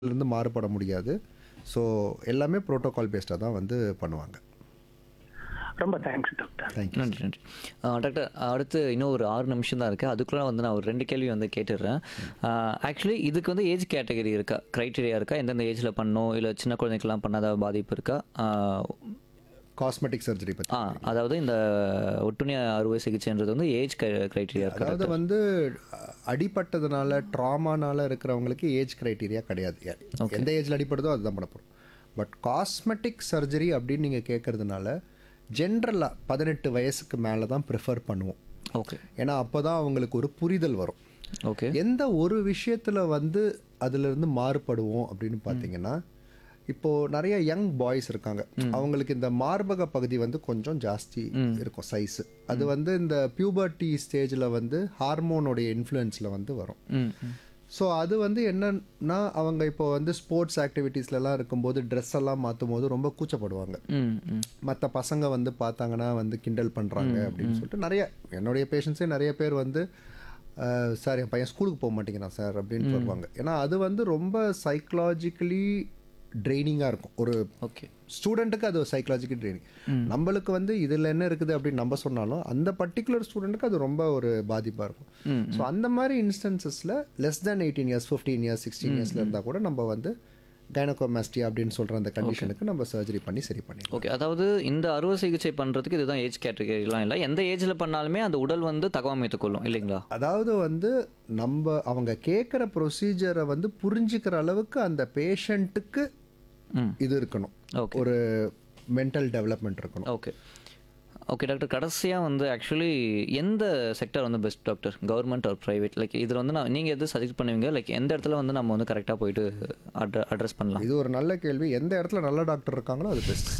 இருந்து மாறுபட முடியாது ஸோ எல்லாமே ப்ரோட்டோகால் பேஸ்டாக தான் வந்து பண்ணுவாங்க ரொம்ப தேங்க்ஸ் டாக்டர் தேங்க்யூ நன்றி நன்றி ஆ, டாக்டர் அடுத்து இன்னும் ஒரு ஆறு நிமிஷம் தான் இருக்குது அதுக்குள்ளே வந்து நான் ஒரு ரெண்டு கேள்வி வந்து கேட்டுடுறேன் ஆக்சுவலி இதுக்கு வந்து ஏஜ் கேட்டகரி இருக்கா க்ரைட்டீரியா இருக்கா எந்தெந்த ஏஜில் பண்ணணும் இல்லை சின்ன குழந்தைக்கெல்லாம் பண்ணாத பாதிப்பு இருக்கா ஆ, காஸ்மெட்டிக் சர்ஜரி பற்றி ஆ அதாவது இந்த ஒட்டுண்ணிய அறுவை சிகிச்சைன்றது வந்து ஏஜ் க்ரைட்டீரியா இருக்கா அதாவது வந்து அஹ், அடிபட்டதுனால ட்ராமானால இருக்கிறவங்களுக்கு ஏஜ் கிரைட்டீரியா கிடையாது எந்த ஏஜில் அடிப்படுதோ அதுதான் பண்ண போகிறோம் பட் காஸ்மெட்டிக் சர்ஜரி அப்படின்னு நீங்கள் கேட்கறதுனால ஜென்ரலாக பதினெட்டு வயசுக்கு மேலே தான் ப்ரிஃபர் பண்ணுவோம் ஓகே ஏன்னா அப்போ தான் அவங்களுக்கு ஒரு புரிதல் வரும் ஓகே எந்த ஒரு விஷயத்தில் வந்து அதிலிருந்து மாறுபடுவோம் அப்படின்னு பார்த்தீங்கன்னா இப்போ நிறைய யங் பாய்ஸ் இருக்காங்க அவங்களுக்கு இந்த மார்பக பகுதி வந்து கொஞ்சம் ஜாஸ்தி இருக்கும் சைஸ் அது வந்து இந்த பியூபர்ட்டி ஸ்டேஜில் வந்து ஹார்மோனுடைய இன்ஃப்ளூயன்ஸில் வந்து வரும் ம் ம். ஸோ அது வந்து என்னன்னா அவங்க இப்போ வந்து ஸ்போர்ட்ஸ் ஆக்டிவிட்டீஸ்லலாம் இருக்கும்போது ட்ரெஸ் எல்லாம் மாற்றும் போது ரொம்ப கூச்சப்படுவாங்க ம் ம் மற்ற பசங்க வந்து பார்த்தாங்கன்னா வந்து கிண்டல் பண்ணுறாங்க அப்படின்னு சொல்லிட்டு நிறைய என்னுடைய பேஷண்ட்ஸே நிறைய பேர் வந்து அஹ், சார் என் பையன் ஸ்கூலுக்கு போக மாட்டேங்கிறான் சார் அப்படின்னு சொல்லுவாங்க ஏன்னா அது வந்து ரொம்ப சைக்கலாஜிக்கலி ட்ரைனிங்காக இருக்கும் ஒரு ஓகே ஸ்டூடெண்ட்டுக்கு அது சைக்கலாஜிக்கல் ட்ரைனிங் நம்மளுக்கு வந்து இதில் என்ன இருக்குது அப்படின்னு நம்ம சொன்னாலும் அந்த பர்டிகுலர் ஸ்டூடெண்ட்டுக்கு அது ரொம்ப ஒரு பாதிப்பாக இருக்கும் ஸோ அந்த மாதிரி இன்ஸ்டன்சஸில் less than eighteen years fifteen years sixteen இயர்ஸில் இருந்தால் கூட நம்ம வந்து கைனகோமாஸ்டி அப்படின்னு சொல்கிற அந்த கண்டிஷனுக்கு நம்ம சர்ஜரி பண்ணி சரி பண்ணிடலாம் ஓகே அதாவது இந்த அறுவை சிகிச்சை பண்ணுறதுக்கு இதுதான் ஏஜ் கேட்டகரிலாம் இல்லை எந்த ஏஜில் பண்ணாலுமே அந்த உடல் வந்து தகவமைத்துக் கொள்ளும் இல்லைங்களா அதாவது வந்து நம்ம அவங்க கேட்குற ப்ரொசீஜரை வந்து புரிஞ்சுக்கிற அளவுக்கு அந்த பேஷண்ட்டுக்கு ம் இது இருக்கணும் ஓகே ஒரு மென்டல் டெவலப்மெண்ட் இருக்கணும் ஓகே ஓகே டாக்டர் கடைசியாக வந்து ஆக்சுவலி எந்த செக்டர் வந்து best doctor government or private like இதில் வந்து நான் நீங்கள் எது சஜெக்ட் பண்ணுவீங்க லைக் எந்த இடத்துல வந்து நம்ம வந்து கரெக்டாக போயிட்டு அட்ர அட்ரஸ் பண்ணலாம் இது ஒரு நல்ல கேள்வி எந்த இடத்துல நல்ல டாக்டர் இருக்காங்களோ அது பெஸ்ட்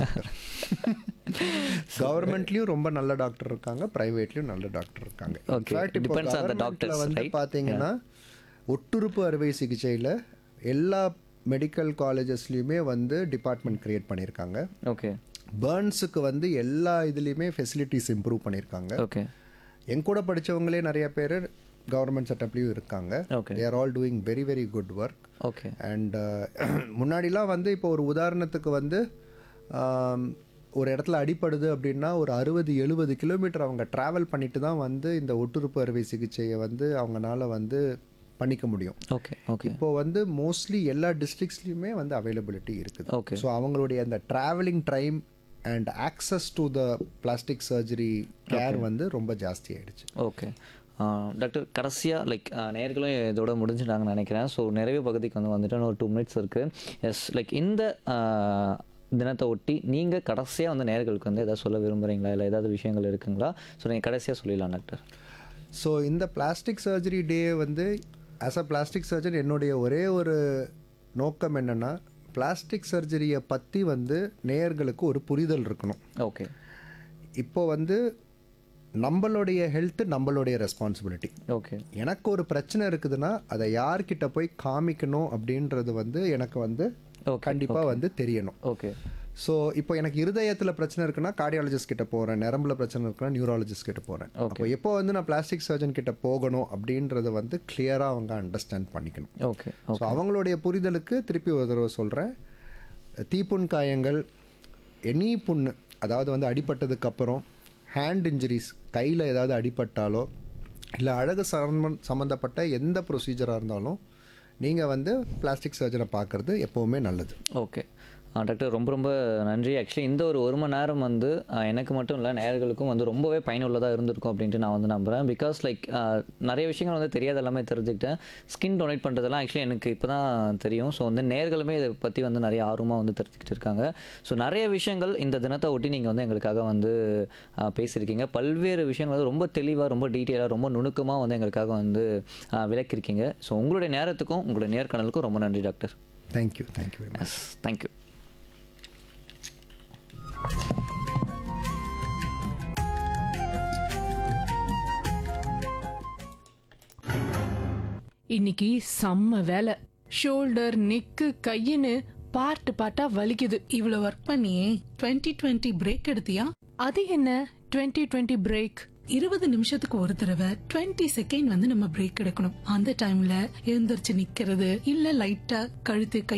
கவர்மெண்ட்லயும் ரொம்ப நல்ல டாக்டர் இருக்காங்க பிரைவேட்லயும் நல்ல டாக்டர் இருக்காங்க Okay. In fact, இப்போ Depends on the governmentல doctors, வந்து right? பாத்தீங்கன்னா ஒட்டுறுப்பு அறுவை சிகிச்சையில எல்லா மெடிக்கல் காலேஜஸ்லயுமே வந்து டிபார்ட்மெண்ட் கிரியேட் பண்ணியிருக்காங்க ஓகே பேர்ன்ஸுக்கு வந்து எல்லா இதுலேயுமே ஃபெசிலிட்டிஸ் இம்ப்ரூவ் பண்ணியிருக்காங்க ஓகே என் கூட படிச்சவங்களே நிறைய பேர் கவர்மெண்ட் செட்டப்லேயும் இருக்காங்க Okay. There all doing very very good work okay and முன்னாடிலாம் வந்து இப்போ ஒரு உதாரணத்துக்கு வந்து ஆம், ஒரு இடத்துல அடிப்படுது அப்படின்னா ஒரு அறுபது எழுபது கிலோமீட்டர் அவங்க ட்ராவல் பண்ணிட்டு தான் வந்து இந்த ஒட்டுறுப்பு அறுவை சிகிச்சையை வந்து அவங்கனால வந்து பண்ணிக்க முடியும் ஓகே ஓகே இப்போ வந்து மோஸ்ட்லி எல்லா டிஸ்ட்ரிக்ஸ்லையுமே வந்து அவைலபிலிட்டி இருக்குது Okay. ஸோ அவங்களுடைய அந்த travelling time and access to the plastic surgery care வந்து ரொம்ப ஜாஸ்தி ஆயிடுச்சு ஓகே டாக்டர் கடைசியாக லைக் நேர்களும் இதோட முடிஞ்சுட்டாங்கன்னு நினைக்கிறேன் ஸோ நிறைவு பகுதிக்கு வந்து வந்துட்டு ஒரு டூ மினிட்ஸ் இருக்குது எஸ் லைக் இந்த ஆஹ், தினத்தை ஒட்டி நீங்கள் கடைசியாக வந்து நேர்களுக்கு வந்து ஏதாவது சொல்ல விரும்புகிறீங்களா இல்லை ஏதாவது விஷயங்கள் இருக்குங்களா ஸோ நீங்கள் கடைசியாக சொல்லிடலாம் டாக்டர் ஸோ இந்த பிளாஸ்டிக் சர்ஜரி டே வந்து ஆஸ் அ பிளாஸ்டிக் சர்ஜன் என்னுடைய ஒரே ஒரு நோக்கம் என்னென்னா பிளாஸ்டிக் சர்ஜரியை பற்றி வந்து நேயர்களுக்கு ஒரு புரிதல் இருக்கணும் ஓகே இப்போ வந்து நம்மளுடைய ஹெல்த்து நம்மளுடைய ரெஸ்பான்சிபிலிட்டி ஓகே எனக்கு ஒரு பிரச்சனை இருக்குதுன்னா அதை யார்கிட்ட போய் காமிக்கணும் அப்படின்றது வந்து எனக்கு வந்து Okay, கண்டிப்பாக வந்து தெரியணும் ஓகே ஸோ இப்போ எனக்கு இருதயத்தில் பிரச்சனை இருக்குன்னா கார்டியாலஜிஸ்ட் கிட்ட போகிறேன் நரம்புல பிரச்சனை இருக்குன்னா நியூராலஜிஸ்ட் கிட்ட போகிறேன் அப்போ எப்போ வந்து நான் பிளாஸ்டிக் சர்ஜன் கிட்ட போகணும் அப்படின்றத வந்து கிளியராக அவங்க அண்டர்ஸ்டாண்ட் பண்ணிக்கணும் ஓகே ஸோ அவங்களுடைய புரிதலுக்கு திருப்பி ஒரு தடவை சொல்கிறேன் தீப்புண் காயங்கள் எனி புண்ணு அதாவது வந்து அடிபட்டதுக்கு அப்புறம் ஹேண்ட் இன்ஜுரிஸ் கையில் ஏதாவது அடிபட்டாலோ இல்லை அழகு சம்ம சம்மந்தப்பட்ட எந்த ப்ரொசீஜராக இருந்தாலும் நீங்கள் வந்து பிளாஸ்டிக் சர்ஜனை பார்க்குறது எப்போவுமே நல்லது ஓகே டாக்டர் ரொம்ப ரொம்ப நன்றி ஆக்சுவலி இந்த ஒரு ஒரு மணி நேரம் வந்து ஆஹ், எனக்கு மட்டும் இல்லை நேயர்களுக்கும் வந்து ரொம்பவே பயனுள்ளதாக இருந்திருக்கும் அப்படின்ட்டு நான் வந்து நம்புகிறேன் பிகாஸ் லைக் நிறைய விஷயங்கள் வந்து தெரியாத எல்லாமே தெரிஞ்சுக்கிட்டேன் ஸ்கின் டொனேட் பண்ணுறதெல்லாம் ஆக்சுவலி எனக்கு இப்போ தான் தெரியும் ஸோ வந்து நேர்களுமே இதை பற்றி வந்து நிறைய ஆர்வமாக வந்து தெரிஞ்சுக்கிட்டு இருக்காங்க ஸோ நிறைய விஷயங்கள் இந்த தினத்தை ஒட்டி நீங்கள் வந்து எங்களுக்காக வந்து ஆஹ், பேசியிருக்கீங்க பல்வேறு விஷயங்கள் வந்து ரொம்ப தெளிவாக ரொம்ப டீட்டெயிலாக ரொம்ப நுணுக்கமாக வந்து எங்களுக்காக வந்து ஆஹ், விளக்கியிருக்கீங்க ஸோ உங்களுடைய நேரத்துக்கும் உங்களுடைய நேர்காணலுக்கும் ரொம்ப நன்றி doctor thank you thank you very much yes thank you இன்னைக்கு செம்ம வேலை ஷோல்டர் நெக்கு கையின்னு பார்ட் பார்ட்டா வலிக்குது இவ்வளவு ஒர்க் பண்ணியே 2020 டுவெண்ட்டி பிரேக் எடுத்தியா அது என்ன 2020 டுவெண்ட்டி பிரேக் இருபது நிமிஷத்துக்கு ஒரு தடவை 20 செகண்ட் வந்து நம்ம பிரேக் எடுக்கணும் அந்த டைம்ல எழுந்திருச்சு நிக்கிறது இல்ல லைட்டா கழுத்து கை